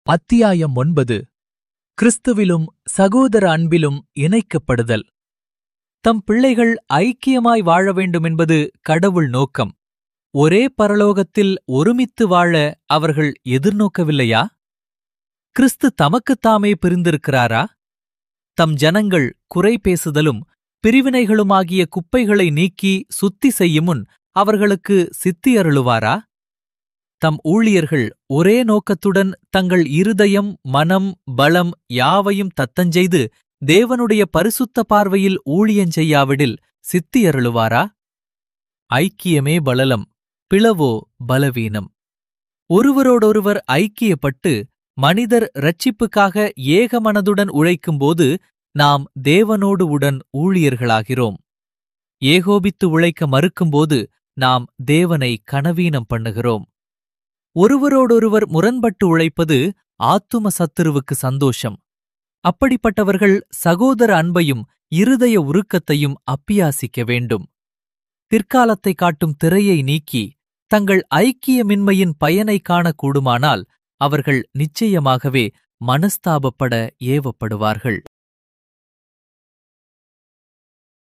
அத்தியாயம் ஒன்பது கிறிஸ்துவிலும் சகோதர அன்பிலும் இணைக்கப்படுதல் தம் பிள்ளைகள் ஐக்கியமாய் வாழ வேண்டுமென்பது கடவுள் நோக்கம் ஒரே பரலோகத்தில் ஒருமித்து வாழ அவர்கள் எதிர்நோக்கவில்லையா கிறிஸ்து தமக்குத்தாமே பிரிந்திருக்கிறாரா தம் ஜனங்கள் குறை பேசுதலும் பிரிவினைகளுமாகிய குப்பைகளை நீக்கி சுத்தி செய்யுமுன் அவர்களுக்கு சித்தி அருளுவாரா தம் ஊழியர்கள் ஒரே நோக்கத்துடன் தங்கள் இருதயம் மனம் பலம் யாவையும் தத்தஞ்செய்து தேவனுடைய பரிசுத்த பார்வையில் ஊழியஞ்செய்யாவிடில் சித்தி அருளுவாரா ஐக்கியமே பலலம் பிளவோ பலவீனம் ஒருவரோடொருவர் ஐக்கியப்பட்டு மனிதர் இரட்சிப்புக்காக ஏகமனதுடன் உழைக்கும்போது நாம் தேவனோடு உடன் ஊழியர்களாகிறோம் ஏகோபித்து உழைக்க மறுக்கும்போது நாம் தேவனை கனவீனம் பண்ணுகிறோம் ஒருவரோடொருவர் முரண்பட்டு உழைப்பது ஆத்தும சத்துருவுக்கு சந்தோஷம் அப்படிப்பட்டவர்கள் சகோதர அன்பையும் இருதய உருக்கத்தையும் அப்பியாசிக்க வேண்டும் பிற்காலத்தை காட்டும் திரையை நீக்கி தங்கள் ஐக்கியமின்மையின் பயனை காணக்கூடுமானால் அவர்கள் நிச்சயமாகவே மனஸ்தாபப்பட ஏவப்படுவார்கள்